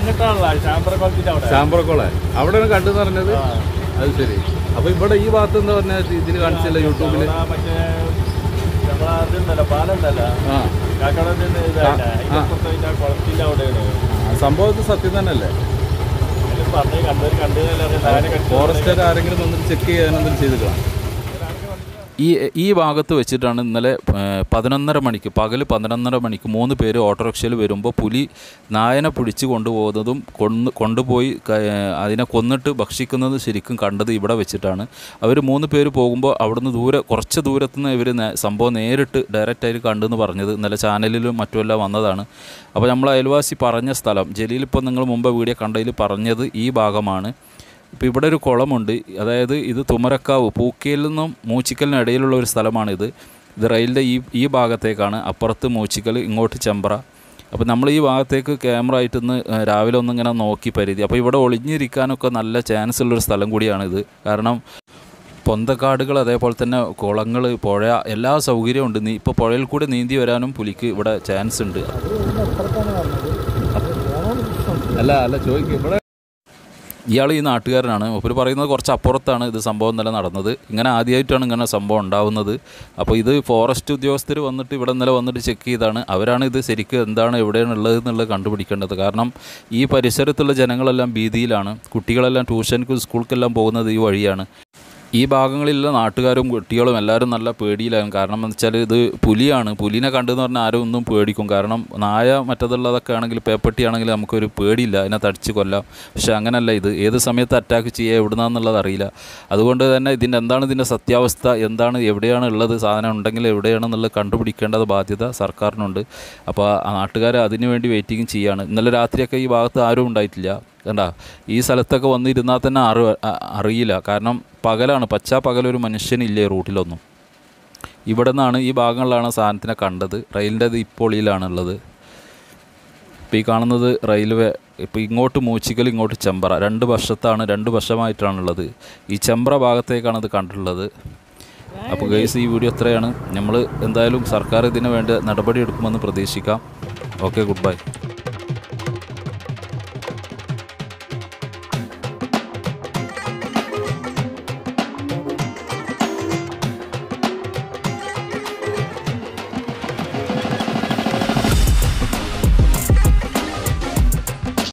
അങ്ങോട്ടാണല്ലോ ചാമ്പറ കുളത്തിന്റെ അവിടെ ചാമ്പറക്കോളെ അവിടെയാണ് കണ്ടു പറഞ്ഞത് ആ. അത് ശരി അപ്പൊ ഇവിടെ ഈ ഭാഗത്ത് എന്താ പറഞ്ഞ ഇതിൽ കാണിച്ചല്ലോ യൂട്യൂബില് അവിടെ മറ്റേ നമ്മളെ അതുണ്ടല്ലോ പാലുണ്ടല്ലോ ആ കാക്കടത്തിന്റെ ഇതല്ല അതിന്റെ കുളത്തിന്റെ അവിടെയാണ് ആ, സംഭവത്തിൽ സത്യം തന്നെയല്ലേ അതിൽ പറഞ്ഞ് കണ്ടവർ കണ്ടു ഫോറസ്റ്റുകാർ ആരെങ്കിലും വന്നിട്ട് ചെക്ക് ചെയ്യാൻ എന്തെങ്കിലും ചെയ്തിക്കണം ഈ ഈ ഭാഗത്ത് വെച്ചിട്ടാണ് ഇന്നലെ ഏഹ്, പതിനൊന്നര മണിക്ക് പകൽ പതിനൊന്നര മണിക്ക് മൂന്ന് പേര് ഓട്ടോറിക്ഷയിൽ വരുമ്പോൾ പുലി നായനെ പിടിച്ചു കൊണ്ടുപോകുന്നതും കൊന്ന് കൊണ്ടുപോയി ക- ഏഹ്, അതിനെ കൊന്നിട്ട് ഭക്ഷിക്കുന്നത് ശരിക്കും കണ്ടത് ഇവിടെ വെച്ചിട്ടാണ് അവർ മൂന്ന് പേര് പോകുമ്പോൾ അവിടുന്ന് ദൂരെ കുറച്ച് ദൂരത്തു നിന്ന് ഇവർ സംഭവം നേരിട്ട് ഡയറക്റ്റായിട്ട് കണ്ടെന്ന് പറഞ്ഞത് ഇന്നലെ ചാനലിലും മറ്റുമെല്ലാം വന്നതാണ് അപ്പോൾ നമ്മൾ അയൽവാസി പറഞ്ഞ സ്ഥലം ജലീൽ ഇപ്പോൾ നിങ്ങൾ മുമ്പ് വീഡിയോ കണ്ടതിൽ പറഞ്ഞത് ഈ ഭാഗമാണ് ഇപ്പോൾ ഇവിടെ ഒരു കുളമുണ്ട് അതായത് ഇത് തുമരക്കാവ് പൂക്കയിൽ നിന്നും മൂച്ചിക്കലിനും ഇടയിലുള്ള ഒരു സ്ഥലമാണിത് ഇത് റെയിലിൻ്റെ ഈ ഈ ഭാഗത്തേക്കാണ് അപ്പുറത്ത് മൂച്ചിക്കൽ ഇങ്ങോട്ട് ചെമ്പ്ര അപ്പോൾ നമ്മൾ ഈ ഭാഗത്തേക്ക് ക്യാമറ ആയിട്ട് ഇന്ന് ഏഹ്, രാവിലെ ഒന്നിങ്ങനെ നോക്കി പരിധി അപ്പോൾ ഇവിടെ ഒളിഞ്ഞിരിക്കാനൊക്കെ നല്ല ചാൻസ് ഉള്ളൊരു സ്ഥലം കൂടിയാണിത് കാരണം പൊന്തക്കാടുകൾ അതേപോലെ തന്നെ കുളങ്ങൾ പുഴ എല്ലാ സൗകര്യവും ഉണ്ട് നീ ഇപ്പോൾ പുഴയിൽ കൂടെ നീന്തി വരാനും പുലിക്ക് ഇവിടെ ചാൻസ് ഉണ്ട് അല്ല അല്ല ചോദിക്കും ഇവിടെ ഇയാൾ ഈ നാട്ടുകാരനാണ് മൂപ്പര് പറയുന്നത് കുറച്ച് അപ്പുറത്താണ് ഇത് സംഭവം ഇന്നലെ നടന്നത് ഇങ്ങനെ ആദ്യമായിട്ടാണ് ഇങ്ങനെ സംഭവം ഉണ്ടാവുന്നത് അപ്പോൾ ഇത് ഫോറസ്റ്റ് ഉദ്യോഗസ്ഥർ വന്നിട്ട് ഇവിടെ ഇന്നലെ വന്നിട്ട് ചെക്ക് ചെയ്താണ് അവരാണ് ഇത് ശരിക്കും എന്താണ് എവിടെയാണ് ഉള്ളത് എന്നുള്ളത് കണ്ടുപിടിക്കേണ്ടത് കാരണം ഈ പരിസരത്തുള്ള ജനങ്ങളെല്ലാം ഭീതിയിലാണ് കുട്ടികളെല്ലാം ട്യൂഷൻക്കും സ്കൂൾക്കെല്ലാം പോകുന്നത് ഈ വഴിയാണ് ഈ ഭാഗങ്ങളിലുള്ള നാട്ടുകാരും കുട്ടികളും എല്ലാവരും നല്ല പേടിയിലാണ് കാരണം എന്ന് വെച്ചാൽ ഇത് പുലിയാണ് പുലിനെ കണ്ടെന്ന് പറഞ്ഞാൽ ആരും ഒന്നും പേടിക്കും കാരണം നായ മറ്റതുള്ളതൊക്കെ ആണെങ്കിൽ പേപ്പട്ടി ആണെങ്കിൽ നമുക്കൊരു പേടിയില്ല അതിനെ തടിച്ച് കൊല്ലാം പക്ഷേ അങ്ങനല്ല ഇത് ഏത് സമയത്ത് അറ്റാക്ക് ചെയ്യുക എവിടുന്നാന്നുള്ളത് അറിയില്ല അതുകൊണ്ട് തന്നെ ഇതിൻ്റെ എന്താണ് ഇതിൻ്റെ സത്യാവസ്ഥ എന്താണ് എവിടെയാണ് ഉള്ളത് സാധനം ഉണ്ടെങ്കിൽ എവിടെയാണെന്നുള്ളത് കണ്ടുപിടിക്കേണ്ടത് ബാധ്യത സർക്കാരിനുണ്ട് അപ്പോൾ ആ നാട്ടുകാർ അതിനു വേണ്ടി വെയിറ്റിംഗ് ചെയ്യാണ് ഇന്നലെ രാത്രിയൊക്കെ ഈ ഭാഗത്ത് ആരും ഉണ്ടായിട്ടില്ല കണ്ട ഈ സ്ഥലത്തൊക്കെ വന്നിരുന്നാൽ തന്നെ അറി അ- അറിയില്ല കാരണം പകലാണ് പച്ചാ പകലൊരു മനുഷ്യനില്ലേ റൂട്ടിലൊന്നും ഇവിടെ നിന്നാണ് ഈ ഭാഗങ്ങളിലാണ് സാധനത്തിനെ കണ്ടത് റെയിലിൻ്റെത് ഇപ്പൊളിയിലാണുള്ളത് ഇപ്പോൾ ഈ കാണുന്നത് റെയിൽവേ ഇപ്പോൾ ഇങ്ങോട്ട് മൂച്ചിക്കൽ ഇങ്ങോട്ട് ചെമ്പ്ര രണ്ട് വർഷത്താണ് രണ്ട് വർഷമായിട്ടാണുള്ളത് ഈ ചെമ്പ്ര ഭാഗത്തേക്കാണ് ഇത് കണ്ടിട്ടുള്ളത് അപ്പോൾ ഗൈസ് ഈ വീഡിയോ എത്രയാണ് നമ്മൾ എന്തായാലും സർക്കാർ ഇതിന് വേണ്ട നടപടി എടുക്കുമെന്ന് പ്രതീക്ഷിക്കാം ഓക്കെ ഗുഡ് ബൈ